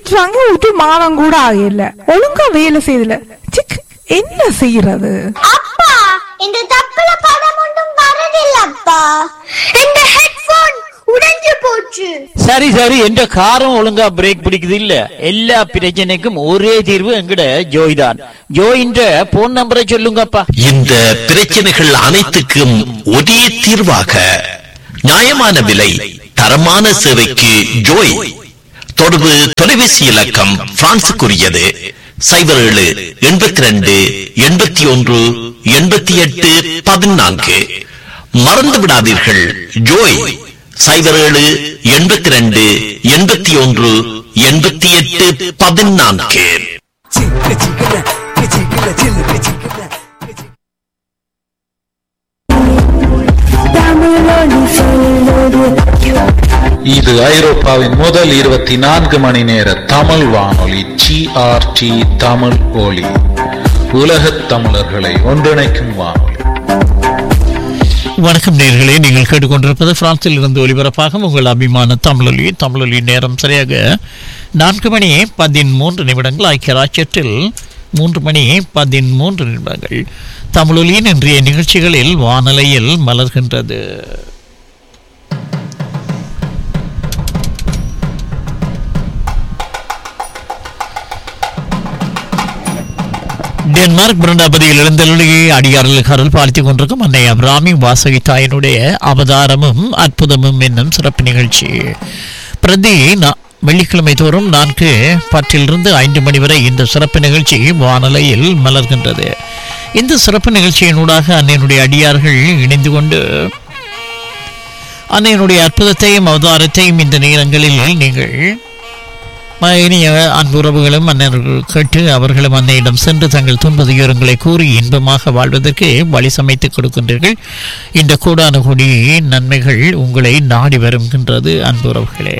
திட்டுறாங்க ஒரு மாதம் கூட ஆகல ஒழுங்கா வேலை செய்யல சிக் என்ன செய்யறது அப்பா இந்த தப்புல படம் ஒன்றும் வரதில்லப்பா இந்த ஹெட்போன் உடைஞ்சு போச்சு சரி சரி என்ற காரம் ஒழுங்கா பிரேக் பிடிக்குது இல்ல எல்லா பிரச்சனைக்கும் ஒரே தீர்வு எங்கட ஜோய் தான் ஜோயின்ற போன் நம்பரை சொல்லுங்கப்பா இந்த பிரச்சனைகள் அனைத்துக்கும் ஒரே தீர்வாக நியாயமான விலை தரமான சேவைக்கு ஜோய் தொடர்பு தொலைபேசி இலக்கம் பிரான்சுக்குரியது சைபர் ஏழு எண்பத்தி ரெண்டு எண்பத்தி ஒன்று எண்பத்தி எட்டு பதினான்கு மறந்து விடாதீர்கள் ஜோய் சைபர் ஏழு எண்பத்தி ரெண்டு எண்பத்தி ஒன்று எண்பத்தி எட்டு பதினான்கு இது ஐரோப்பாவின் முதல் இருபத்தி நான்கு மணி நேர தமிழ் வானொலி ஜிஆர்டி தமிழ் ஒலி உலகத் தமிழர்களை ஒன்றிணைக்கும் வானொலி வணக்கம் நேர்களே நீங்கள் கேட்டுக்கொண்டிருப்பது பிரான்சில் இருந்து ஒலிபரப்பாக உங்கள் அபிமான தமிழொலி தமிழொலி நேரம் சரியாக நான்கு மணி பதிமூன்று நிமிடங்கள் ஐக்கிய ராஜ்யத்தில் மூன்று மணி பதிமூன்று நிமிடங்கள் தமிழொலியின் இன்றைய நிகழ்ச்சிகளில் வானலையில் மலர்கின்றது டென்மார்க் பிருந்தாபதியில் எழுந்தருளியை அடியாரில் கருள் பார்த்துக் கொண்டிருக்கும் அன்னை அபிராமி வாசகி தாயினுடைய அவதாரமும் அற்புதமும் என்னும் சிறப்பு நிகழ்ச்சி பிரதி நா- வெள்ளிக்கிழமை தோறும் நான்கு பத்திலிருந்து ஐந்து மணி வரை இந்த சிறப்பு நிகழ்ச்சி வானலையில் மலர்கின்றது இந்த சிறப்பு நிகழ்ச்சியினூடாக அன்னையினுடைய அடியார்கள் இணைந்து கொண்டு அன்னையினுடைய அற்புதத்தையும் அவதாரத்தையும் இந்த நேரங்களில் நீங்கள் ம- இனிய அன்புறவுகளும் மன்னர்கள் கேட்டு அவர்களும் அன்னையிடம் சென்று தங்கள் துன்ப துயரங்களை கூறி இன்பமாக வாழ்வதற்கு வழி சமைத்துக் கொடுக்கின்றீர்கள் இந்த கூடான கொடி நன்மைகள் உங்களை நாடி வருகின்றது அன்புறவுகளே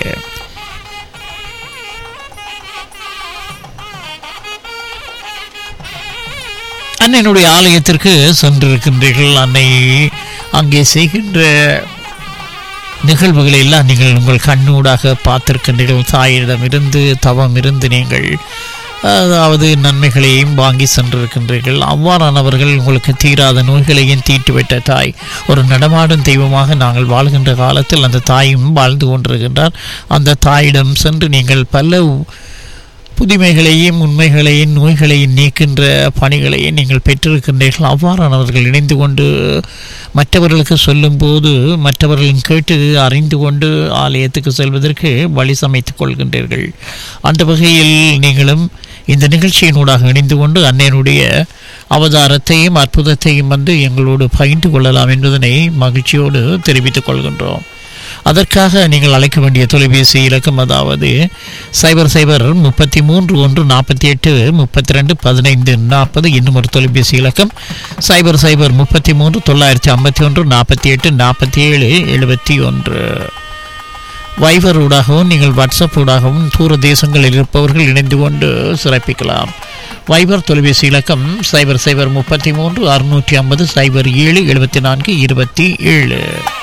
அன்னையினுடைய ஆலயத்திற்கு சென்றிருக்கின்றீர்கள் அன்னை அங்கே செய்கின்ற நிகழ்வுகளை எல்லாம் நீங்கள் உங்கள் கண்ணூடாக பார்த்திருக்கின்றீர்கள் தாயிடமிருந்து தவம் இருந்து நீங்கள் அதாவது நன்மைகளையும் வாங்கி சென்றிருக்கின்றீர்கள் அவ்வாறானவர்கள் உங்களுக்கு தீராத நோய்களையும் தீட்டுவிட்ட தாய் ஒரு நடமாடும் தெய்வமாக நாங்கள் வாழ்கின்ற காலத்தில் அந்த தாயும் வாழ்ந்து கொண்டிருக்கின்றார் அந்த தாயிடம் சென்று நீங்கள் பல புதுமைகளையும் உண்மைகளையும் நோய்களையும் நீக்கின்ற பணிகளையும் நீங்கள் பெற்றிருக்கின்றீர்கள் அவ்வாறானவர்கள் இணைந்து கொண்டு மற்றவர்களுக்கு சொல்லும்போது மற்றவர்களின் கேட்டு அறிந்து கொண்டு ஆலயத்துக்கு செல்வதற்கு வழி சமைத்துக் கொள்கின்றீர்கள் அந்த வகையில் நீங்களும் இந்த நிகழ்ச்சியினூடாக இணைந்து கொண்டு அன்னையனுடைய அவதாரத்தையும் அற்புதத்தையும் வந்து எங்களோடு பகிர்ந்து கொள்ளலாம் என்பதனை மகிழ்ச்சியோடு தெரிவித்துக் கொள்கின்றோம் அதற்காக நீங்கள் அழைக்க வேண்டிய தொலைபேசி இலக்கம் அதாவது சைபர் சைபர் முப்பத்தி மூன்று ஒன்று நாற்பத்தி எட்டு முப்பத்தி ரெண்டு பதினைந்து நாற்பது இன்னும் ஒரு தொலைபேசி இலக்கம் சைபர் சைபர் முப்பத்தி மூன்று தொள்ளாயிரத்தி ஐம்பத்தி ஒன்று நாற்பத்தி எட்டு நாற்பத்தி ஏழு எழுபத்தி ஒன்று வைபர் ஊடாகவும் நீங்கள் வாட்ஸ்அப் ஊடாகவும் தூர தேசங்களில் இருப்பவர்கள் இணைந்து கொண்டு சிறப்பிக்கலாம் வைபர் தொலைபேசி இலக்கம் சைபர் சைபர் முப்பத்தி மூன்று அறுநூற்றி ஐம்பது சைபர் ஏழு எழுபத்தி நான்கு இருபத்தி ஏழு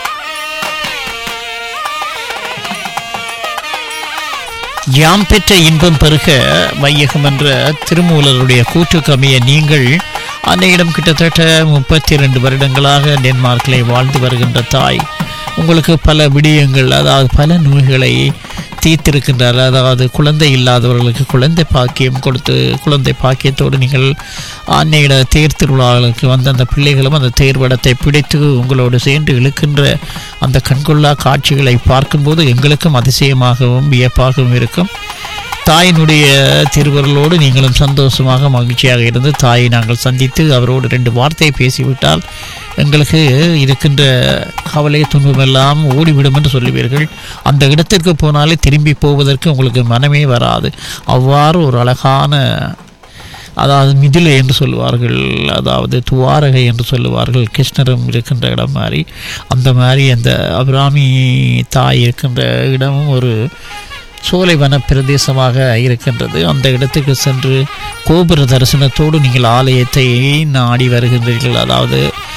யாம் பெற்ற இன்பம் பெருக வையகம் என்ற திருமூலருடைய கூற்றுக்கமைய நீங்கள் அன்னையிடம் கிட்டத்தட்ட முப்பத்தி ரெண்டு வருடங்களாக டென்மார்க்கிலே வாழ்ந்து வருகின்ற தாய் உங்களுக்கு பல விடயங்கள் அதாவது பல நோய்களை தீர்த்திருக்கின்றார் அதாவது குழந்தை இல்லாதவர்களுக்கு குழந்தை பாக்கியம் கொடுத்து குழந்தை பாக்கியத்தோடு நீங்கள் அன்னையிட தேர் திருவிழாவுக்கு வந்த அந்த பிள்ளைகளும் அந்த தேர்வடத்தை பிடித்து உங்களோடு சேர்ந்து இழுக்கின்ற அந்த கண்கொள்ளா காட்சிகளை பார்க்கும்போது எங்களுக்கும் அதிசயமாகவும் வியப்பாகவும் இருக்கும் தாயினுடைய திருவருளோடு நீங்களும் சந்தோஷமாக மகிழ்ச்சியாக இருந்து தாயை நாங்கள் சந்தித்து அவரோடு ரெண்டு வார்த்தை பேசிவிட்டால் எங்களுக்கு இருக்கின்ற கவலை துன்பமெல்லாம் ஓடிவிடும் என்று சொல்லுவீர்கள் அந்த இடத்திற்கு போனாலே திரும்பி போவதற்கு உங்களுக்கு மனமே வராது அவ்வாறு ஒரு அழகான அதாவது மிதிலை என்று சொல்லுவார்கள் அதாவது துவாரகை என்று சொல்லுவார்கள் கிருஷ்ணரும் இருக்கின்ற இடம் மாதிரி அந்த மாதிரி அந்த அபிராமி தாய் இருக்கின்ற இடமும் ஒரு சோலைவன பிரதேசமாக இருக்கின்றது அந்த இடத்துக்கு சென்று கோபுர தரிசனத்தோடு நீங்கள் ஆலயத்தை நாடி வருகின்றீர்கள் அதாவது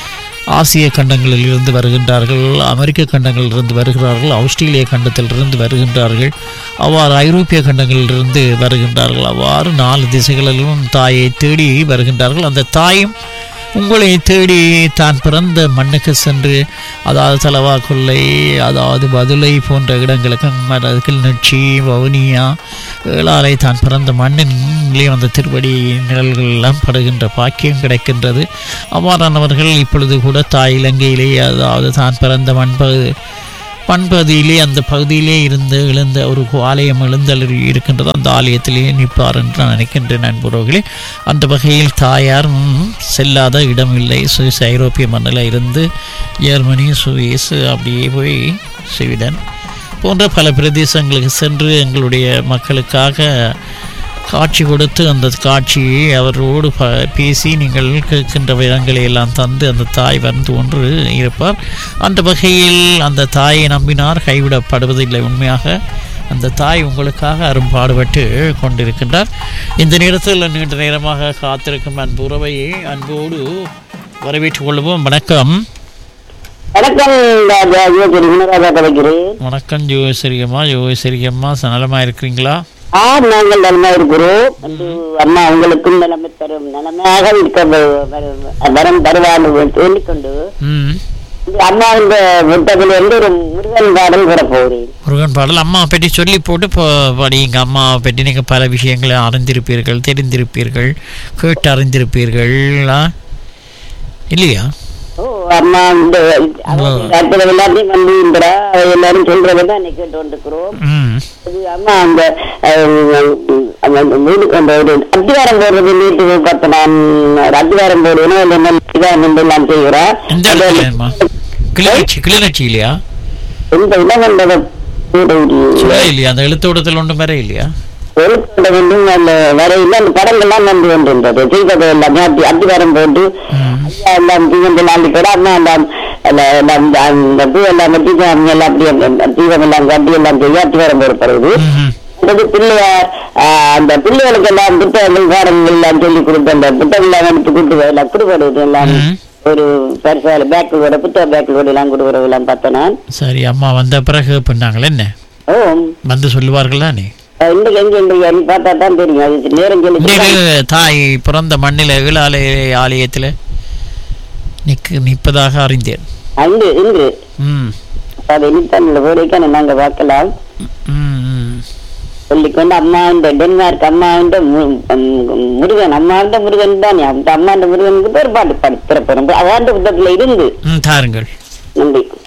ஆசிய கண்டங்களில் இருந்து வருகின்றார்கள் அமெரிக்க கண்டங்களில் இருந்து வருகிறார்கள் ஆஸ்திரேலிய கண்டத்திலிருந்து வருகின்றார்கள் அவ்வாறு ஐரோப்பிய கண்டங்களிலிருந்து வருகின்றார்கள் அவ்வாறு நாலு திசைகளிலும் தாயை தேடி வருகின்றார்கள் அந்த தாயும் உங்களை தேடி தான் பிறந்த மண்ணுக்கு சென்று அதாவது தலவா கொல்லை அதாவது பதுளை போன்ற இடங்களுக்கு மர- கிளிநொச்சி வவுனியா ஏழாலை தான் பிறந்த மண்ணிலே அந்த திருவடி நிழல்கள் எல்லாம் படுகின்ற பாக்கியம் கிடைக்கின்றது அவ்வாறானவர்கள் இப்பொழுது கூட தாய் இலங்கையிலே அதாவது தான் பிறந்த மண்பகு பண்பகுதியிலே அந்த பகுதியிலே இருந்து எழுந்த ஒரு ஆலயம் எழுந்தல் இருக்கின்றது அந்த ஆலயத்திலே நிற்பார் என்று நான் நினைக்கின்றேன் நண்பர்களே அந்த வகையில் தாயார் ம், செல்லாத இடம் இல்லை சுவிஸ் ஐரோப்பிய மண்ணில் இருந்து ஜெர்மனி சுவிஸ் அப்படியே போய் ஸ்வீடன் போன்ற பல பிரதேசங்களுக்கு சென்று எங்களுடைய மக்களுக்காக காட்சி கொடுத்து அந்த காட்சியை அவரோடு ப பேசி நீங்கள் கேட்கின்ற இடங்களை எல்லாம் தந்து அந்த தாய் வந்து ஒன்று இருப்பார் அந்த வகையில் அந்த தாயை நம்பினார் கைவிடப்படுவதில்லை உண்மையாக அந்த தாய் உங்களுக்காக அரும்பாடுபட்டு கொண்டிருக்கின்றார் இந்த நேரத்தில் நீண்ட நேரமாக காத்திருக்கும் அன்பு உறவையை அன்போடு வரவேற்றுக் கொள்வோம் வணக்கம் வணக்கம் ராஜா யோகி வினராஜா கலைக்கிறேன் வணக்கம் யோகேஸ்வரியம்மா யோகேஸ்வரியம்மா நலமாக இருக்கிறீங்களா ஆ நாங்கள் நலமா இருக்கிறோம் வந்து அம்மா உங்களுக்கும் நிலைமை தரும் நலமாக இருக்க வ- வ- வரம் தருவான்னு சொல்லிக்கொண்டு ம் இந்த அம்மா இந்த புத்தகத்தில் இருந்து ஒரு முருகன் பாடல் பெற போகிறேன் முருகன் பாடல் அம்மா பற்றி சொல்லி போட்டு இப்போ படிங்க அம்மாவை பற்றி நீங்கள் பல விஷயங்களை அறிந்திருப்பீர்கள் தெரிந்திருப்பீர்கள் கேட்டு அறிந்திருப்பீர்கள் ஆ? இல்லையா ஓ அம்மா இந்த அற்புத எல்லாத்தையும் வந்து இந்த அவை எல்லாரும் சொல்றதை தான் இன்னைக்கு கேட்டு கொண்டிருக்கிறோம் ம் அது அம்மா அந்த அஹ், அந்த வீடு அந்த ஒரு அத்திவாரம் போடுறது வீட்டுக்கு பார்த்து நான் ஒரு அத்திவாரம் போடுவேன் இல்லை என்ன இதான் எல்லாம் செய்கிறேன் எந்த இடத்துலம்மா கிளிநொச்சி கிளிநொச்சி இல்லையா இந்த இளவந்தத சொல்ல இல்லையா அந்த எழுத்தோட்டத்தில் ஒன்றும் வர இல்லையா எழுத்துட வேண்டும் அந்த வரையில் அந்த படங்கள்லாம் வந்து கொண்டிருந்தது செய்தது எல்லாமே அத்தி அத்திவாரம் போட்டு ஐயா எல்லாம் தீவம் நாளைக்கு கூட அம்மா எல்லாம் அந்த அந்த அந்த பூ எல்லாம் வெட்டி அவங்க எல்லாம் அப்படியே அந்த தீபம் எல்லாம் கட்டி எல்லாம் செய்ய அத்திவாரம் போடப்படுது ம்ஹும். அடுத்தது பிள்ளையார் ஆஹ், அந்த பிள்ளைகளுக்கு எல்லாம் புத்தகங்கள் பாடங்கள் எல்லாம் சொல்லி கொடுத்து அந்த புத்தகம் எல்லாம் எடுத்து கொடுத்து எல்லாம் கொடுக்கறது எல்லாம் ம். ஒரு பரிசால பேக்கில் புத்தக பேக்கில் எல்லாம் கொடுக்குறது எல்லாம் பார்த்தேன் நான் சரி அம்மா வந்த பிறகு பண்ணாங்களே என்ன ஓ வந்து சொல்லுவார்கள் தானே இந்த எங்க எங்க பார்த்தா தான் தெரியும் அது நேரம் சொல்லி நீங்கள் தாய் பிறந்த மண்ணில் ஈழாலய ஆலயத்தில் நிற்கு நிற்பதாக அறிந்தேன் அங்கு இன்று ம் அதை இனித்தான் போடைக்கான நாங்க பார்க்கலாம் ம் ம் சொல்லிக்கொண்டு அம்மா இந்த டென்மார்க் அம்மா இந்த முருகன் அம்மா இந்த முருகன் தானே அந்த அம்மா இந்த முருகனுக்கு பேர் பாட்டு பாடி பிறப்பெறும் அதான் புத்தகத்துல இருந்து ம் தாருங்கள் நன்றி